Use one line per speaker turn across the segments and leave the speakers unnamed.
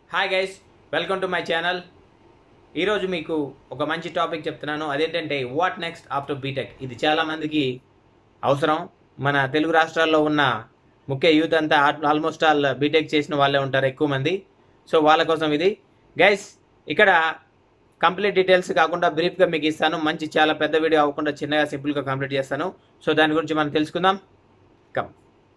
hi guys welcome to my channel ఈరోజు మీకు ఒక మంచి టాపిక్ చెప్తున్నాను అదేంటంటే వాట్ నెక్స్ట్ ఆఫ్టర్ బీటెక్ ఇది చాలా మందికి అవసరం మన తెలుగు రాష్ట్రాల్లో ఉన్న ముఖ్య యూత్ అంతా ఆల్మోస్ట్ ఆల్ బీటెక్ చేసిన వాళ్ళే ఉంటారు ఎక్కువ మంది సో వాళ్ళ కోసం ఇది గైస్ ఇక్కడ కంప్లీట్ డీటెయిల్స్ కాకుండా బ్రీఫ్గా మీకు ఇస్తాను మంచి చాలా పెద్ద వీడియో అవ్వకుండా చిన్నగా సింపుల్గా కంప్లీట్ చేస్తాను సో దాని గురించి మనం తెలుసుకుందాం కమ్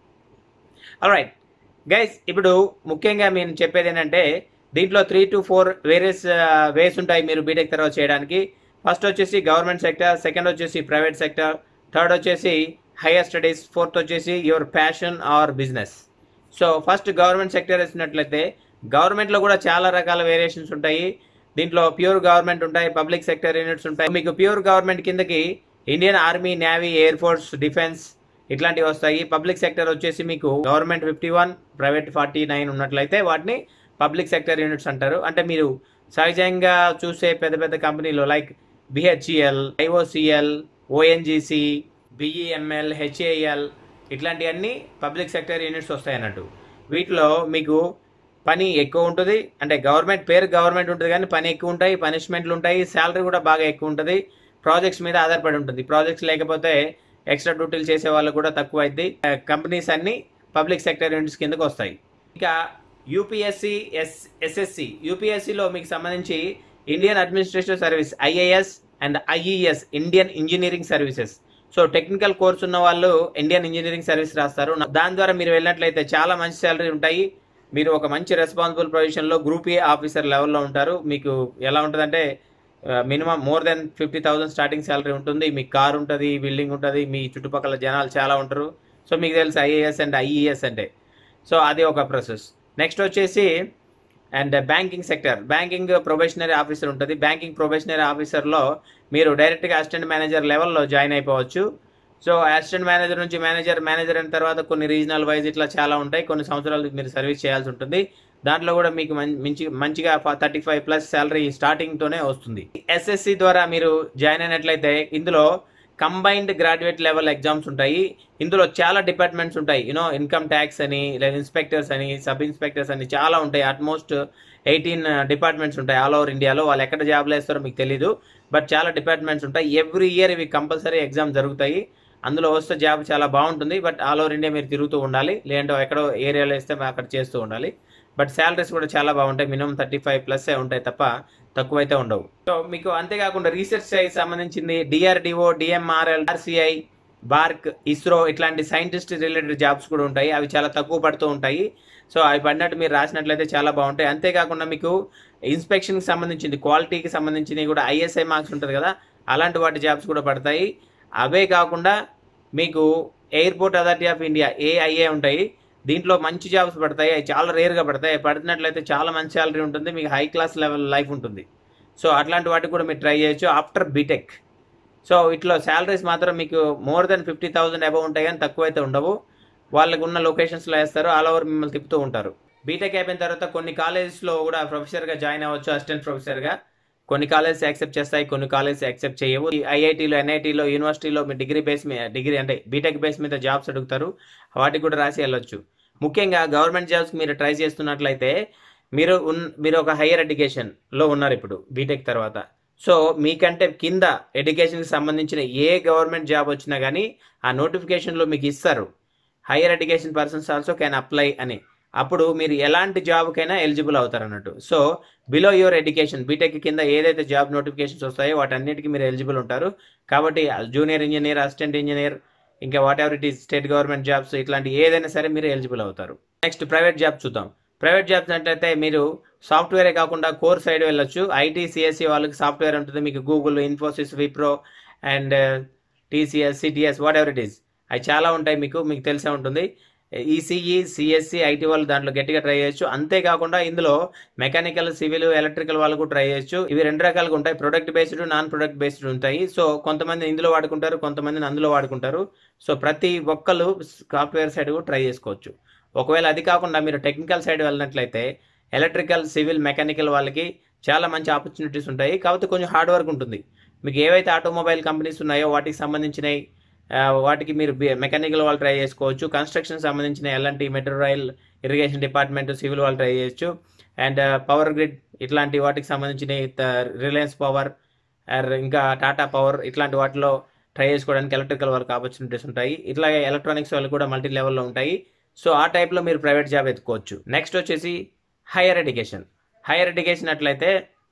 రైట్ గైస్ ఇప్పుడు ముఖ్యంగా నేను చెప్పేది ఏంటంటే దీంట్లో three to four various ways ఉంటాయి మీరు బీటెక్ తర్వాత చేయడానికి ఫస్ట్ వచ్చేసి గవర్నమెంట్ సెక్టర్ సెకండ్ వచ్చేసి ప్రైవేట్ సెక్టర్ థర్డ్ వచ్చేసి హైయర్ స్టడీస్ ఫోర్త్ వచ్చేసి your passion or business so first government sector వేసినట్లయితే గవర్నమెంట్లో కూడా చాలా రకాల వేరియేషన్స్ ఉంటాయి దీంట్లో ప్యూర్ గవర్నమెంట్ ఉంటాయి పబ్లిక్ సెక్టర్ యూనిట్స్ ఉంటాయి మీకు ప్యూర్ గవర్నమెంట్ కిందకి Indian army navy air force defence ఇట్లాంటివి వస్తాయి పబ్లిక్ సెక్టర్ వచ్చేసి మీకు government fifty one private forty nine ఉన్నట్లయితే వాటిని పబ్లిక్ సెక్టర్ యూనిట్స్ అంటారు అంటే మీరు సహజంగా చూసే పెద్ద పెద్ద కంపెనీలు like BHEL IOCL ONGC BEML HAL ఇట్లాంటివన్నీ పబ్లిక్ సెక్టర్ యూనిట్స్ వస్తాయి అన్నట్టు వీటిలో మీకు పని ఎక్కువ ఉంటుంది అంటే గవర్నమెంట్ పేరు గవర్నమెంట్ ఉంటుంది కానీ పని ఎక్కువ ఉంటాయి పనిష్మెంట్లు ఉంటాయి శాలరీ కూడా బాగా ఎక్కువ ఉంటుంది ప్రాజెక్ట్స్ మీద ఆధారపడి ఉంటుంది ప్రాజెక్ట్స్ లేకపోతే ఎక్స్ట్రా డ్యూటీలు చేసే వాళ్ళు కూడా తక్కువ అయింది కంపెనీస్ అన్ని పబ్లిక్ సెక్టర్ యూనిట్స్ కిందకు వస్తాయి ఇంకా యూపీఎస్సి ఎస్ ఎస్ఎస్సి యూపీఎస్సిలో మీకు సంబంధించి Indian administrative service IAS and IES Indian engineering services so technical course ఉన్న వాళ్ళు ఇండియన్ ఇంజనీరింగ్ సర్వీస్ రాస్తారు దాని ద్వారా మీరు వెళ్ళినట్లయితే చాలా మంచి శాలరీ ఉంటాయి మీరు ఒక మంచి రెస్పాన్సిబుల్ పొజిషన్లో గ్రూప్ ఏ ఆఫీసర్ లెవెల్లో ఉంటారు మీకు ఎలా ఉంటుందంటే minimum more than fifty thousand starting salary ఉంటుంది మీకు కార్ ఉంటుంది బిల్డింగ్ ఉంటుంది మీ చుట్టుపక్కల జనాలు చాలా ఉంటారు సో మీకు తెలుసు ఐఏఎస్ అండ్ ఐఈఎస్ అంటే సో అది ఒక ప్రాసెస్ నెక్స్ట్ వచ్చేసి and banking sector banking probationary officer ఉంటుంది బ్యాంకింగ్ ప్రొబేషనరీ ఆఫీసర్లో మీరు డైరెక్ట్గా అసిస్టెంట్ మేనేజర్ లెవెల్లో జాయిన్ అయిపోవచ్చు సో అసిస్టెంట్ మేనేజర్ నుంచి మేనేజర్ మేనేజర్ అయిన తర్వాత కొన్ని రీజనల్ వైజ్ ఇట్లా చాలా ఉంటాయి కొన్ని సంవత్సరాలు మీరు సర్వీస్ చేయాల్సి ఉంటుంది దాంట్లో కూడా మీకు మంచి మంచిగా థర్టీ ఫైవ్ ప్లస్ శాలరీ స్టార్టింగ్తోనే వస్తుంది ఎస్ఎస్సి ద్వారా మీరు జాయిన్ అయినట్లయితే ఇందులో కంబైన్డ్ గ్రాడ్యుయేట్ లెవెల్ ఎగ్జామ్స్ ఉంటాయి ఇందులో చాలా డిపార్ట్మెంట్స్ ఉంటాయి యూనో ఇన్కమ్ ట్యాక్స్ అని లేదా ఇన్స్పెక్టర్స్ అని సబ్ ఇన్స్పెక్టర్స్ అని చాలా ఉంటాయి ఆల్మోస్ట్ ఎయిటీన్ డిపార్ట్మెంట్స్ ఉంటాయి ఆల్ ఓవర్ ఇండియాలో వాళ్ళు ఎక్కడ జాబ్లు వేస్తారో మీకు తెలీదు బట్ చాలా డిపార్ట్మెంట్స్ ఉంటాయి ఎవ్రీ ఇయర్ ఇవి కంపల్సరీ ఎగ్జామ్ జరుగుతాయి అందులో వస్తే జాబ్ చాలా బాగుంటుంది బట్ ఆల్ ఓవర్ ఇండియా మీరు తిరుగుతూ ఉండాలి లేదంటే ఎక్కడో ఏరియాలో వేస్తే అక్కడ చేస్తూ ఉండాలి బట్ శాలరీస్ కూడా చాలా బాగుంటాయి మినిమం థర్టీ ఫైవ్ ప్లస్ ఉంటాయి తప్ప తక్కువ అయితే ఉండవు సో మీకు అంతేకాకుండా రీసెర్చ్ సంబంధించింది DRDO DMRL RCI BARC ISRO ఇట్లాంటి సైంటిస్ట్ రిలేటెడ్ జాబ్స్ కూడా ఉంటాయి అవి చాలా తక్కువ పడుతూ ఉంటాయి సో అవి పడినట్టు మీరు రాసినట్లయితే చాలా బాగుంటాయి అంతేకాకుండా మీకు ఇన్స్పెక్షన్కి సంబంధించింది క్వాలిటీకి సంబంధించినవి కూడా ఐఎస్ఐ మార్క్స్ ఉంటుంది కదా అలాంటి వాటి జాబ్స్ కూడా పడతాయి అవే కాకుండా మీకు airport authority of India AIA ఉంటాయి దీంట్లో మంచి జాబ్స్ పడతాయి అవి చాలా రేర్గా పడతాయి పడినట్లయితే చాలా మంచి శాలరీ ఉంటుంది మీకు హై క్లాస్ లెవెల్ లైఫ్ ఉంటుంది సో అట్లాంటి వాటికి కూడా మీరు ట్రై చేయొచ్చు ఆఫ్టర్ బీటెక్ సో ఇట్లా శాలరీస్ మాత్రం మీకు more than fifty thousand above ఉంటాయి కానీ తక్కువ అయితే ఉండవు వాళ్ళకు ఉన్న లొకేషన్స్లో వేస్తారు ఆల్ ఓవర్ మిమ్మల్ని తిప్పుతూ ఉంటారు బీటెక్ అయిపోయిన తర్వాత కొన్ని కాలేజెస్లో కూడా ప్రొఫెసర్గా జాయిన్ అవ్వచ్చు అసిస్టెంట్ ప్రొఫెసర్గా కొన్ని కాలేజెస్ యాక్సెప్ట్ చేస్తాయి కొన్ని కాలేజెస్ యాక్సెప్ట్ చేయవు ఐఐటీలో ఎన్ఐటీలో యూనివర్సిటీలో మీ డిగ్రీ బేస్ మీద డిగ్రీ అంటే బీటెక్ బేస్ మీద జాబ్స్ అడుగుతారు వాటికి కూడా రాసి వెళ్ళొచ్చు ముఖ్యంగా గవర్నమెంట్ జాబ్స్ మీరు ట్రై చేస్తున్నట్లయితే మీరు ఉన్ మీరు ఒక హయ్యర్ ఎడ్యుకేషన్లో ఉన్నారు ఇప్పుడు బీటెక్ తర్వాత సో మీకంటే కింద ఎడ్యుకేషన్కి సంబంధించిన ఏ గవర్నమెంట్ జాబ్ వచ్చినా కానీ ఆ నోటిఫికేషన్లో మీకు ఇస్తారు higher education persons also can apply అని అప్పుడు మీరు ఎలాంటి జాబ్కైనా ఎలిజిబుల్ అవుతారు అన్నట్టు so below your education BTech కింద ఏదైతే జాబ్ నోటిఫికేషన్స్ వస్తాయో వాటన్నిటికీ మీరు ఎలిజిబుల్ ఉంటారు కాబట్టి జూనియర్ ఇంజనీర్ అసిస్టెంట్ ఇంజనీర్ ఇంకా whatever it is state government jobs ఇట్లాంటి ఏదైనా సరే మీరు ఎలిజిబుల్ అవుతారు నెక్స్ట్ ప్రైవేట్ జాబ్ చూద్దాం ప్రైవేట్ జాబ్స్ అంటే మీరు సాఫ్ట్వేరే కాకుండా కోర్ సైడ్ వెళ్ళొచ్చు ఐటీ సిఎస్సి వాళ్ళకి సాఫ్ట్వేర్ ఉంటుంది మీకు Google Infosys Wipro and TCS CTS whatever it is అవి చాలా ఉంటాయి మీకు మీకు తెలిసే ఉంటుంది ఈసీఈ సిఎస్సి ఐటీ వాళ్ళు దాంట్లో గట్టిగా ట్రై చేయొచ్చు అంతేకాకుండా ఇందులో మెకానికల్ సివిల్ ఎలక్ట్రికల్ వాళ్ళు కూడా ట్రై చేయొచ్చు ఇవి రెండు రకాలుగా ఉంటాయి product based non product based ఉంటాయి సో కొంతమంది ఇందులో వాడుకుంటారు కొంతమంది అందులో వాడుకుంటారు సో ప్రతి ఒక్కరు సాఫ్ట్వేర్ సైడ్ కూడా ట్రై చేసుకోవచ్చు ఒకవేళ అది కాకుండా మీరు టెక్నికల్ సైడ్ వెళ్ళినట్లయితే ఎలక్ట్రికల్ సివిల్ మెకానికల్ వాళ్ళకి చాలా మంచి ఆపర్చునిటీస్ ఉంటాయి కాకపోతే కొంచెం హార్డ్ వర్క్ ఉంటుంది మీకు ఏవైతే ఆటోమొబైల్ కంపెనీస్ ఉన్నాయో వాటికి సంబంధించినవి ఆ, వాటికి మీరు మెకానికల్ వాళ్ళు ట్రై చేసుకోవచ్చు కన్స్ట్రక్షన్ సంబంధించిన ఎలాంటి metro rail irrigation department civil వాళ్ళు ట్రై చేయొచ్చు అండ్ పవర్ గ్రిడ్ ఇట్లాంటి వాటికి సంబంధించిన రిలయన్స్ పవర్ ఇంకా టాటా పవర్ ఇట్లాంటి వాటిలో ట్రై చేసుకోవడానికి ఎలక్ట్రికల్ వర్క్ ఆపర్చునిటీస్ ఉంటాయి ఇట్లాగే ఎలక్ట్రానిక్స్ వాళ్ళు కూడా మల్టీ లెవెల్లో ఉంటాయి సో ఆ టైప్లో మీరు ప్రైవేట్ జాబ్ ఎత్తుకోవచ్చు నెక్స్ట్ వచ్చేసి హైయర్ ఎడ్యుకేషన్ హైయర్ ఎడ్యుకేషన్ అట్లయితే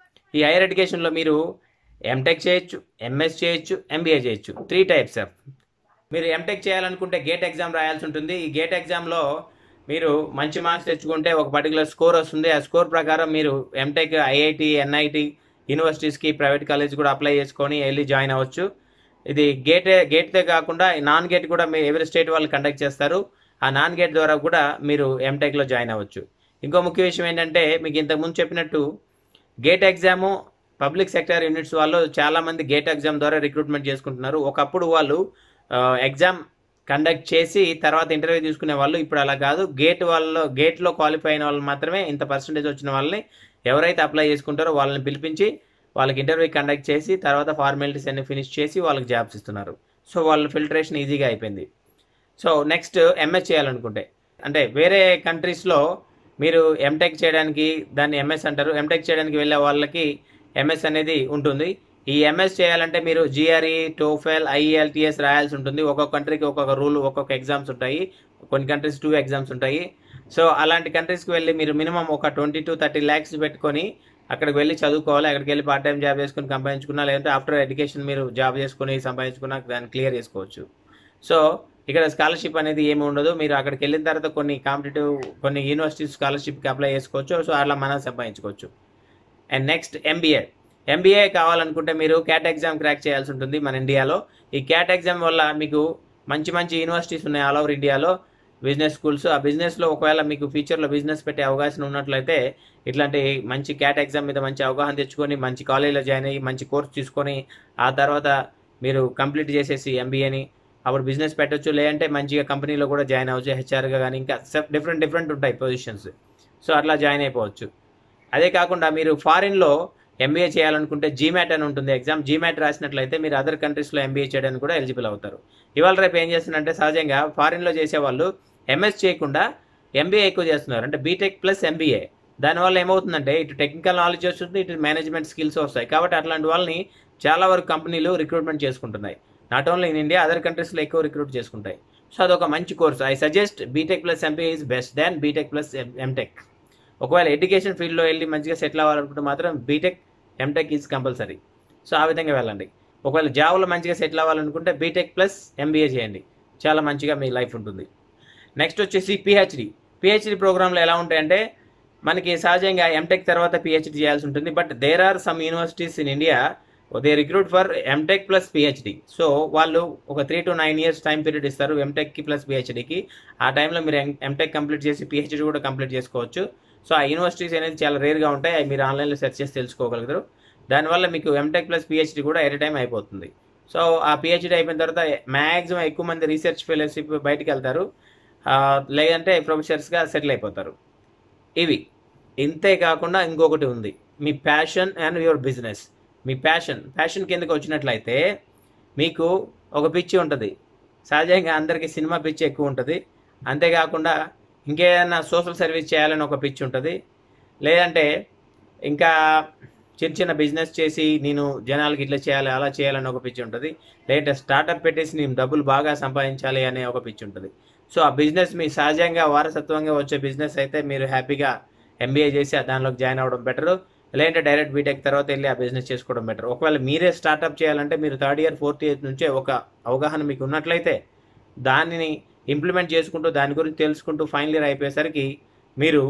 ఈ హైయర్ ఎడ్యుకేషన్లో మీరు ఎంటెక్ చేయొచ్చు ఎంఎస్ చేయొచ్చు ఎంబీఏ చేయొచ్చు త్రీ టైప్స్ ఆఫ్ మీరు ఎంటెక్ చేయాలనుకుంటే గేట్ ఎగ్జామ్ రాయాల్సి ఉంటుంది ఈ గేట్ ఎగ్జామ్లో మీరు మంచి మార్క్స్ తెచ్చుకుంటే ఒక పర్టికులర్ స్కోర్ వస్తుంది ఆ స్కోర్ ప్రకారం మీరు ఎంటెక్ ఐఐటి ఎన్ఐటి యూనివర్సిటీస్కి ప్రైవేట్ కాలేజ్ కూడా అప్లై చేసుకొని వెళ్ళి జాయిన్ అవ్వచ్చు ఇది గేట్ గేట్తే కాకుండా నాన్ గేట్ కూడా మీ ఎవరి స్టేట్ వాళ్ళు కండక్ట్ చేస్తారు ఆ నాన్ గేట్ ద్వారా కూడా మీరు ఎంటెక్లో జాయిన్ అవ్వచ్చు ఇంకో ముఖ్య విషయం ఏంటంటే మీకు ఇంతకుముందు చెప్పినట్టు GATE exam public sector units వాళ్ళు చాలామంది గేట్ ఎగ్జామ్ ద్వారా రిక్రూట్మెంట్ చేసుకుంటున్నారు ఒకప్పుడు వాళ్ళు ఎగ్జామ్ కండక్ట్ చేసి తర్వాత ఇంటర్వ్యూ తీసుకునే వాళ్ళు ఇప్పుడు అలా కాదు గేట్ వాళ్ళలో గేట్లో క్వాలిఫై అయిన వాళ్ళు మాత్రమే ఇంత పర్సంటేజ్ వచ్చిన వాళ్ళని ఎవరైతే అప్లై చేసుకుంటారో వాళ్ళని పిలిపించి వాళ్ళకి ఇంటర్వ్యూ కండక్ట్ చేసి తర్వాత ఫార్మాలిటీస్ అన్ని ఫినిష్ చేసి వాళ్ళకి జాబ్స్ ఇస్తున్నారు సో వాళ్ళ ఫిల్టరేషన్ ఈజీగా అయిపోయింది సో నెక్స్ట్ ఎంఎస్ చేయాలనుకుంటే అంటే వేరే కంట్రీస్లో మీరు ఎంటెక్ చేయడానికి దాన్ని ఎంఎస్ అంటారు ఎంటెక్ చేయడానికి వెళ్ళే వాళ్ళకి ఎంఎస్ అనేది ఉంటుంది ఈ ఎంఎస్ చేయాలంటే మీరు జిఆర్ఈ టోఫెల్ ఐఎల్టీఎస్ రాయాల్సి ఉంటుంది ఒక్కొక్క కంట్రీకి ఒక్కొక్క రూల్ ఒక్కొక్క ఎగ్జామ్స్ ఉంటాయి కొన్ని కంట్రీస్ టూ ఎగ్జామ్స్ ఉంటాయి సో అలాంటి కంట్రీస్కి వెళ్ళి మీరు మినిమం ఒక ట్వంటీ టు థర్టీ ల్యాక్స్ పెట్టుకొని అక్కడికి వెళ్ళి చదువుకోవాలి అక్కడికి వెళ్ళి పార్ట్ టైం జాబ్ చేసుకుని సంపాదించుకున్నా లేదంటే ఆఫ్టర్ ఎడ్యుకేషన్ మీరు జాబ్ చేసుకుని సంపాదించుకున్నా దాన్ని క్లియర్ చేసుకోవచ్చు సో ఇక్కడ స్కాలర్షిప్ అనేది ఏమి ఉండదు మీరు అక్కడికి వెళ్ళిన తర్వాత కొన్ని కాంపిటేటివ్ కొన్ని యూనివర్సిటీస్ స్కాలర్షిప్కి అప్లై చేసుకోవచ్చు సో అలా మనం సంపాదించుకోవచ్చు అండ్ నెక్స్ట్ ఎంబీఏ ఎంబీఏ కావాలనుకుంటే మీరు క్యాట్ ఎగ్జామ్ క్రాక్ చేయాల్సి ఉంటుంది మన ఇండియాలో ఈ క్యాట్ ఎగ్జామ్ వల్ల మీకు మంచి మంచి యూనివర్సిటీస్ ఉన్నాయి ఆల్ ఓవర్ ఇండియాలో బిజినెస్ స్కూల్స్ ఆ బిజినెస్లో ఒకవేళ మీకు ఫ్యూచర్లో బిజినెస్ పెట్టే అవకాశం ఉన్నట్లయితే ఇట్లాంటి మంచి క్యాట్ ఎగ్జామ్ మీద మంచి అవగాహన తెచ్చుకొని మంచి కాలేజీలో జాయిన్ అయ్యి మంచి కోర్స్ తీసుకొని ఆ తర్వాత మీరు కంప్లీట్ చేసేసి ఎంబీఏని అప్పుడు బిజినెస్ పెట్టొచ్చు లేదంటే మంచిగా కంపెనీలో కూడా జాయిన్ అవ్వచ్చు హెచ్ఆర్గా కానీ ఇంకా డిఫరెంట్ డిఫరెంట్ ఉంటాయి పొజిషన్స్ సో అట్లా జాయిన్ అయిపోవచ్చు అదే కాకుండా మీరు ఫారిన్లో ఎంబీఏ చేయాలనుకుంటే జీమాట్ అని ఉంటుంది ఎగ్జామ్ జీమాట్ రాసినట్లయితే మీరు అదర్ కంట్రీస్లో ఎంబీఏ చేయడానికి కూడా ఎలిజిబుల్ అవుతారు ఇవాళ రేపు ఏం చేస్తున్నారంటే సహజంగా ఫారిన్లో చేసేవాళ్ళు ఎంఎస్ చేయకుండా ఎంబీఏ ఎక్కువ చేస్తున్నారు అంటే బీటెక్ ప్లస్ ఎంబీఏ దానివల్ల ఏమవుతుందంటే ఇటు టెక్నికల్ నాలెడ్జ్ వస్తుంది ఇటు మేనేజ్మెంట్ స్కిల్స్ వస్తాయి కాబట్టి అట్లాంటి వాళ్ళని చాలా వరకు కంపెనీలు రిక్రూట్మెంట్ చేసుకుంటున్నాయి not only in India other కంట్రీస్లో ఎక్కువ రిక్రూట్ చేసుకుంటాయి సో అదొక మంచి course I suggest BTech plus MBA is best than BTech plus MTech ఒకవేళ ఎడ్యుకేషన్ ఫీల్డ్లో వెళ్ళి మంచిగా సెటిల్ అవ్వాలనుకుంటే మాత్రం BTech MTech is compulsory so ఆ విధంగా వెళ్ళండి ఒకవేళ జాబ్లో మంచిగా సెటిల్ అవ్వాలనుకుంటే బీటెక్ ప్లస్ ఎంబీఏ చేయండి చాలా మంచిగా మీ లైఫ్ ఉంటుంది నెక్స్ట్ వచ్చేసి పిహెచ్డి పిహెచ్డి ప్రోగ్రాంలో ఎలా ఉంటాయంటే మనకి సహజంగా ఎంటెక్ తర్వాత పిహెచ్డి చేయాల్సి ఉంటుంది but there are some universities in India they recruit for MTech plus PhD so వాళ్ళు ఒక three to nine years time period ఇస్తారు ఎంటెక్కి ప్లస్ పిహెచ్డికి ఆ టైంలో మీరు ఎంటెక్ కంప్లీట్ చేసి పిహెచ్డి కూడా కంప్లీట్ చేసుకోవచ్చు సో ఆ యూనివర్సిటీస్ అనేది చాలా రేర్గా ఉంటాయి అవి మీరు ఆన్లైన్లో సెర్చ్ చేసి తెలుసుకోగలుగుతారు దానివల్ల మీకు ఎంటెక్ ప్లస్ పిహెచ్డి కూడా ఎనీ టైం అయిపోతుంది సో ఆ పిహెచ్డి అయిపోయిన తర్వాత మ్యాక్సిమం ఎక్కువ మంది రీసెర్చ్ ఫెలోషిప్ బయటికి వెళ్తారు ఆ, లేదంటే ప్రొఫెసర్స్గా సెటిల్ అయిపోతారు ఇవి ఇంతే కాకుండా ఇంకొకటి ఉంది మీ ప్యాషన్ అండ్ యువర్ బిజినెస్ మీ ప్యాషన్ ప్యాషన్ కిందకి వచ్చినట్లయితే మీకు ఒక పిచ్చి ఉంటుంది సహజంగా అందరికీ సినిమా పిచ్చి ఎక్కువ ఉంటుంది అంతేకాకుండా ఇంకేదైనా సోషల్ సర్వీస్ చేయాలని ఒక పిచ్చి ఉంటుంది లేదంటే ఇంకా చిన్న చిన్న బిజినెస్ చేసి నేను జనాలకి ఇట్లా చేయాలి అలా చేయాలని ఒక పిచ్చి ఉంటుంది లేదంటే స్టార్టప్ పెట్టేసి నేను డబ్బులు బాగా సంపాదించాలి అనే ఒక పిచ్చి ఉంటుంది సో ఆ బిజినెస్ మీ సహజంగా వారసత్వంగా వచ్చే బిజినెస్ అయితే మీరు హ్యాపీగా ఎంబీఏ చేసి ఆ దానిలోకి జాయిన్ అవ్వడం బెటర్ లేదంటే డైరెక్ట్ బీటెక్ తర్వాత వెళ్ళి ఆ బిజినెస్ చేసుకోవడం బెటర్ ఒకవేళ మీరే స్టార్ట్అప్ చేయాలంటే మీరు థర్డ్ ఇయర్ ఫోర్త్ ఇయర్ నుంచే ఒక అవగాహన మీకు ఉన్నట్లయితే దానిని ఇంప్లిమెంట్ చేసుకుంటూ దాని గురించి తెలుసుకుంటూ ఫైనల్ ఇయర్ అయిపోయేసరికి మీరు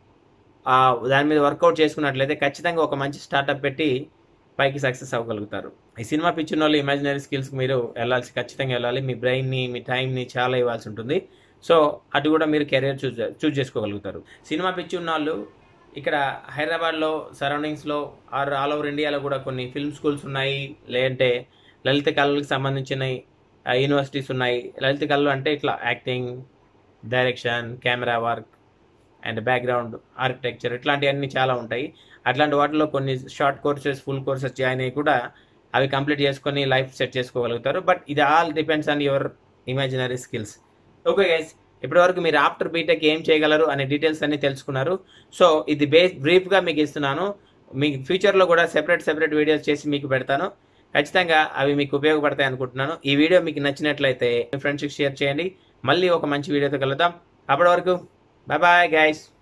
ఆ దాని మీద వర్కౌట్ చేసుకున్నట్లయితే ఖచ్చితంగా ఒక మంచి స్టార్ట్అప్ పెట్టి పైకి సక్సెస్ అవ్వగలుగుతారు ఈ సినిమా పిచ్చిన వాళ్ళు ఇమాజినరీ స్కిల్స్కి మీరు వెళ్ళాల్సి ఖచ్చితంగా వెళ్ళాలి మీ బ్రెయిన్ని మీ టైంని చాలా ఇవ్వాల్సి ఉంటుంది సో అటు కూడా మీరు కెరీర్ చూజ్ చూజ్ చేసుకోగలుగుతారు సినిమా పిచ్చి ఉన్న వాళ్ళు ఇక్కడ హైదరాబాద్లో సరౌండింగ్స్లో ఆర్ ఆల్ ఓవర్ ఇండియాలో కూడా కొన్ని ఫిల్మ్ స్కూల్స్ ఉన్నాయి లేదంటే లలిత కళలకు సంబంధించిన యూనివర్సిటీస్ ఉన్నాయి లలిత కళలు అంటే ఇట్లా acting direction camera work and background architecture ఇట్లాంటివన్నీ చాలా ఉంటాయి అట్లాంటి వాటిలో కొన్ని short courses full courses join అయ్యి కూడా అవి కంప్లీట్ చేసుకొని లైఫ్ సెట్ చేసుకోగలుగుతారు బట్ ఇది all depends on your imaginary skills okay guys ఇప్పటివరకు మీరు ఆఫ్టర్ బీటెక్ ఏం చేయగలరు అనే డీటెయిల్స్ అన్ని తెలుసుకున్నారు సో ఇది బేస్ బ్రీఫ్గా మీకు ఇస్తున్నాను మీకు ఫ్యూచర్లో కూడా సెపరేట్ సెపరేట్ వీడియోస్ చేసి మీకు పెడతాను ఖచ్చితంగా అవి మీకు ఉపయోగపడతాయి అనుకుంటున్నాను ఈ వీడియో మీకు నచ్చినట్లయితే మీ ఫ్రెండ్స్కి షేర్ చేయండి మళ్ళీ ఒక మంచి వీడియోతో కలుద్దాం అప్పటి వరకు బాయ్ బాయ్ గైస్